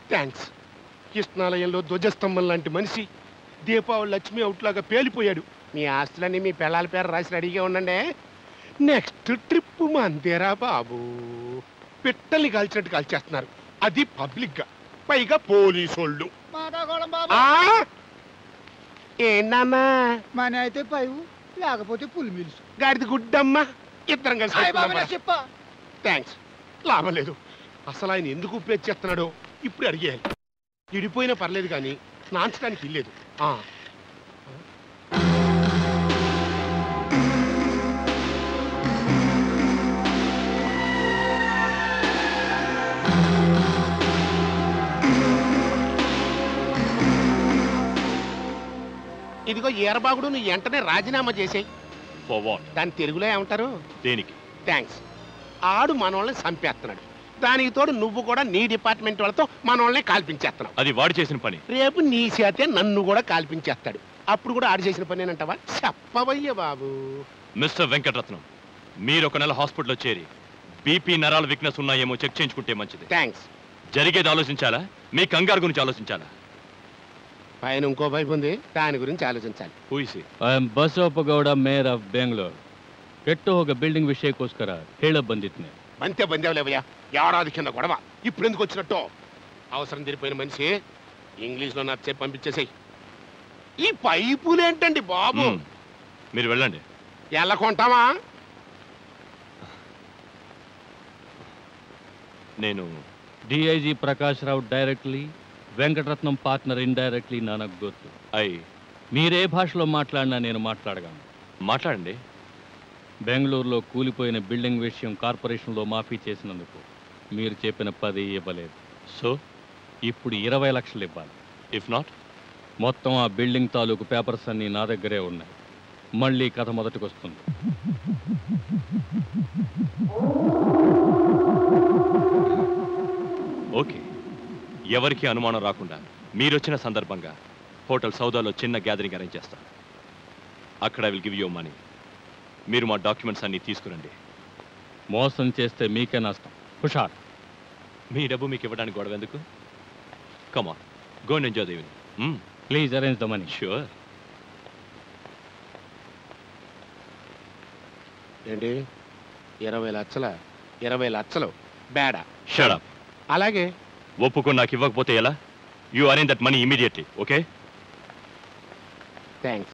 Thanks కృష్ణాలయంలో ధ్వజస్తంభం లాంటి మనిషి దీపావళి లక్ష్మి అవుట్లాగా పేలిపోయాడు మీ ఆస్తులన్నీ మీ పిల్లల పేరు రాసి రెడీగా ఉండండి నెక్స్ట్ ట్రిప్ మందేరా బాబు పిట్టల్ని కాల్చినట్టు కాల్చేస్తున్నారు అది పబ్లిక్ గా పైగా పోలీసోళ్ళు మాటాకోళం బాబు ఆ? ఏంటమ్మా మన అయితే పైవు లేకపోతే పులి మిల్సు గాడిది గుడ్డమ్మా ఇద్దరం కలిసి అయ్య బాబు నా చెప్ప థ్యాంక్స్ లాభం లేదు అసలు ఆయన ఎందుకు ఉపయోగ చేస్తున్నాడో ఇప్పుడు అడిగేయాలి ఇడిపోయినా పర్లేదు కానీ స్నాంచడానికి ఇల్లేదు ఆ. ఇదిగో ఈరబాగుడు నువ్వు వెంటనే రాజీనామా చేసేయి ఫర్ వాట్ దాని తెలుగులో ఏమంటారు దేనికి థ్యాంక్స్ ఆడు మనోళ్ళని చంపేస్తున్నాడు దానికి తోడు నువ్వు కూడా నీ డిపార్ట్మెంట్ వాళ్ళతో మనోళ్ళని కాల్పించేస్తున్నావు అది వాడు చేసిన పని రేపు నీ చేతే నన్ను కూడా కాల్పించేస్తాడు అప్పుడు కూడా ఆడు చేసిన పని అంటావా చెప్పవయ్య బాబు మిస్టర్ వెంకటరత్నం మీరు ఒక నెల హాస్పిటల్లో చేరి బీపీ నరాల వీక్నెస్ ఉన్నాయేమో చెక్ చేయించుకుంటే మంచిది థ్యాంక్స్ జరిగేది ఆలోచించాలా మీ కంగారు గురించి ఆలోచించాలా పైన ఇంకో వైపు ఉంది దాని గురించి ఆలోచించాలి ఊసి I am Basavappagowda mayor of Bengaluru ಕೆಟ್ಟು ಹೋಗ ಬಿಲ್ಡಿಂಗ್ ವಿಷಯಕ್ಕೋಸ್ಕರ ಹೇಳ ಬಂದಿದ್ನೆ బంతే బందేవులేవయ్యా ఏడాది కింద గొడవ ఇప్పుడు ఎందుకు వచ్చినట్టు అవసరం తీరిపోయిన మనిషి ఇంగ్లీష్లో నాకు చెప్పి పంపించేసేయ్ ఈ పైపులేంటండి బాబు మ్మ్. మీరు వెళ్ళండి ఎలా కొంటావా నేను DIG Prakash Rao directly Venkataratnam partner indirectly నాకు గుర్తు ఐ మీరే భాషలో మాట్లాడినా నేను మాట్లాడగలను మాట్లాడండి బెంగళూరులో కూలిపోయిన బిల్డింగ్ విషయం కార్పొరేషన్లో మాఫీ చేసినందుకు మీరు చెప్పిన పది ఇవ్వలేదు సో ఇప్పుడు ఇరవై లక్షలు ఇవ్వాలి ఇఫ్ నాట్ మొత్తం ఆ బిల్డింగ్ తాలూకు పేపర్స్ అన్నీ నా దగ్గరే ఉన్నాయి మళ్ళీ కథ మొదటికి వస్తుంది ఓకే ఎవరికి అనుమానం రాకుండా మీరొచ్చిన సందర్భంగా హోటల్ సౌదాలో చిన్న గ్యాదరింగ్ అరేంజ్ చేస్తాను అక్కడ విల్ గివ్ యూ మనీ మీరు మా డాక్యుమెంట్స్ అన్ని తీసుకురండి మోసం చేస్తే మీకే నష్టం హుషార్ మీ డబ్బు మీకు ఇవ్వడానికి గొడవ ఎందుకు కమా గో అండ్ ఎంజాయ్ దేవిని please arrange the money sure ఏంటి ఇరవై లక్షల ఇరవై లక్షలు బేడా షడప్ అలాగే ఒప్పుకొని నాకు ఇవ్వకపోతే ఎలా you arrange that money immediately okay thanks